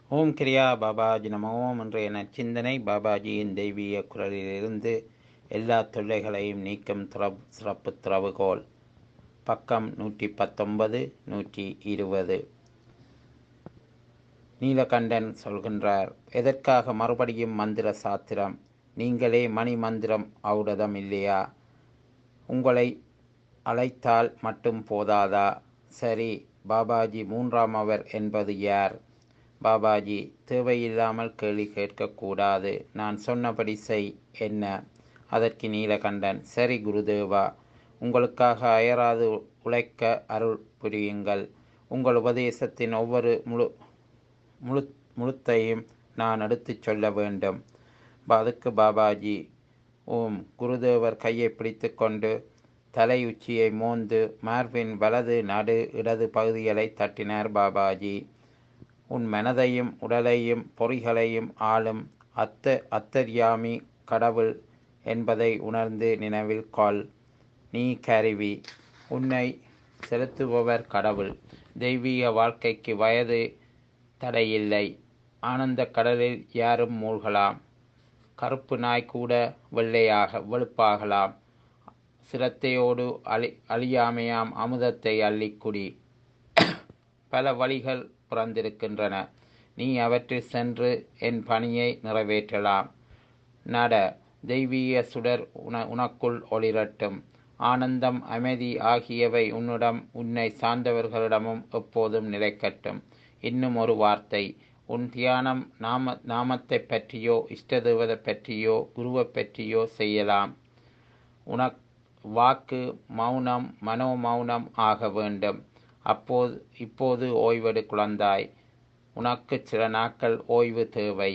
ஓம் கிரியா பாபாஜி நம ஓம் என்ற நச்சிந்தனை பாபாஜியின் தெய்வீக குரலிலிருந்து எல்லா தொல்லைகளையும் நீக்கும் திறப் சிறப்பு திறவுகோல் பக்கம் நூற்றி பத்தொன்பது நூற்றி இருபது நீலகண்டன் சொல்கின்றார் எதற்காக மறுபடியும் மந்திர சாத்திரம் நீங்களே மணி மந்திரம் ஔடதம் இல்லையா உங்களை அழைத்தால் மட்டும் போதாதா சரி பாபாஜி மூன்றாம் அவர் என்பது யார் பாபாஜி தேவையில்லாமல் கேள்வி கேட்கக்கூடாது நான் சொன்னபடி செய் என்ன அதற்கு நீலகண்டன் சரி குருதேவா உங்களுக்காக அயராது உழைக்க அருள் புரியுங்கள் உங்கள் உபதேசத்தின் ஒவ்வொரு முழு முழு முழுத்தையும் நான் எடுத்துச் சொல்ல வேண்டும் அதுக்கு பாபாஜி ஓம் குருதேவர் கையை பிடித்து கொண்டு தலை உச்சியை மோந்து மார்பின் வலது நடு இடது பகுதிகளை தட்டினார் பாபாஜி உன் மனதையும் உடலையும் பொறிகளையும் ஆளும் அத்த அத்தர்யாமி கடவுள் என்பதை உணர்ந்து நினைவில் கொள் நீ கருவி உன்னை செலுத்துபவர் கடவுள் தெய்வீக வாழ்க்கைக்கு வயது தடையில்லை ஆனந்த கடலில் யாரும் மூழ்கலாம் கருப்பு நாய் கூட வெள்ளையாக வெளுப்பாகலாம் சிரத்தையோடு அழி அழியாமையாம் அமுதத்தை அள்ளிக்குடி பல வழிகள் பிறந்திருக்கின்றன நீ அவற்றில் சென்று என் பணியை நிறைவேற்றலாம் நட தெய்வீக சுடர் உன உனக்குள் ஒளிரட்டும் ஆனந்தம் அமைதி ஆகியவை உன்னிடம் உன்னை சார்ந்தவர்களிடமும் எப்போதும் நிலைக்கட்டும் இன்னும் ஒரு வார்த்தை உன் தியானம் நாம நாமத்தை பற்றியோ இஷ்டதேவதை பற்றியோ குருவை பற்றியோ செய்யலாம் உனக் வாக்கு மௌனம் மனோ மௌனம் ஆக வேண்டும் அப்போது இப்போது ஓய்வெடு குழந்தாய் உனக்கு சில நாட்கள் ஓய்வு தேவை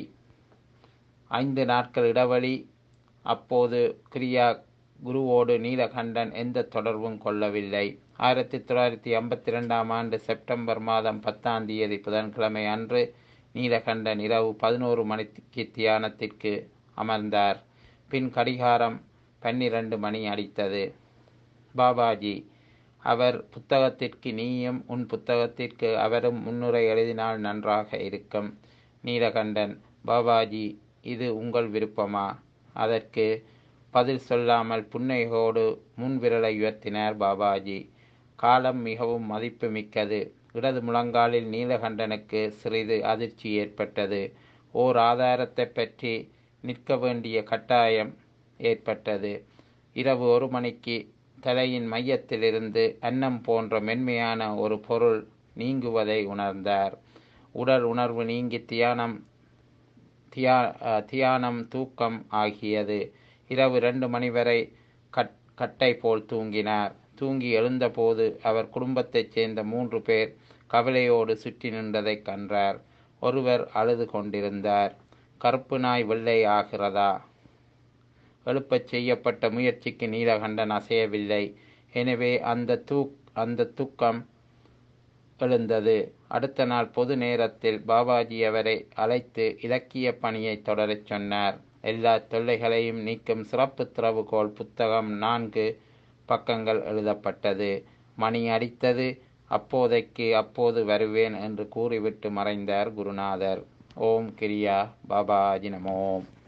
ஐந்து நாட்கள் இடைவெளி அப்போது கிரியா குருவோடு நீலகண்டன் எந்த தொடர்பும் கொள்ளவில்லை ஆயிரத்தி தொள்ளாயிரத்தி ஐம்பத்தி ரெண்டாம் ஆண்டு செப்டம்பர் மாதம் பத்தாம் தேதி புதன்கிழமை அன்று நீலகண்டன் இரவு பதினோரு மணிக்கு தியானத்திற்கு அமர்ந்தார் பின் கடிகாரம் பன்னிரண்டு மணி அடித்தது பாபாஜி அவர் புத்தகத்திற்கு நீயும் உன் புத்தகத்திற்கு அவரும் முன்னுரை எழுதினால் நன்றாக இருக்கும் நீலகண்டன் பாபாஜி இது உங்கள் விருப்பமா அதற்கு பதில் சொல்லாமல் புன்னையோடு முன்விரலை உயர்த்தினார் பாபாஜி காலம் மிகவும் மதிப்பு மிக்கது இடது முழங்காலில் நீலகண்டனுக்கு சிறிது அதிர்ச்சி ஏற்பட்டது ஓர் ஆதாரத்தை பற்றி நிற்க வேண்டிய கட்டாயம் ஏற்பட்டது இரவு ஒரு மணிக்கு தலையின் மையத்திலிருந்து அன்னம் போன்ற மென்மையான ஒரு பொருள் நீங்குவதை உணர்ந்தார் உடல் உணர்வு நீங்கி தியானம் தியா தியானம் தூக்கம் ஆகியது இரவு ரெண்டு மணி வரை கட் கட்டை போல் தூங்கினார் தூங்கி எழுந்தபோது அவர் குடும்பத்தைச் சேர்ந்த மூன்று பேர் கவலையோடு சுற்றி நின்றதை கண்டார் ஒருவர் அழுது கொண்டிருந்தார் கருப்பு நாய் வெள்ளை ஆகிறதா எழுப்பச் செய்யப்பட்ட முயற்சிக்கு நீலகண்டன் அசையவில்லை எனவே அந்த தூக் அந்த தூக்கம் எழுந்தது அடுத்த நாள் பொது நேரத்தில் பாபாஜி அவரை அழைத்து இலக்கிய பணியை தொடரச் சொன்னார் எல்லா தொல்லைகளையும் நீக்கும் சிறப்பு திறவுகோல் புத்தகம் நான்கு பக்கங்கள் எழுதப்பட்டது மணி அடித்தது அப்போதைக்கு அப்போது வருவேன் என்று கூறிவிட்டு மறைந்தார் குருநாதர் ஓம் கிரியா பாபாஜி நமோம்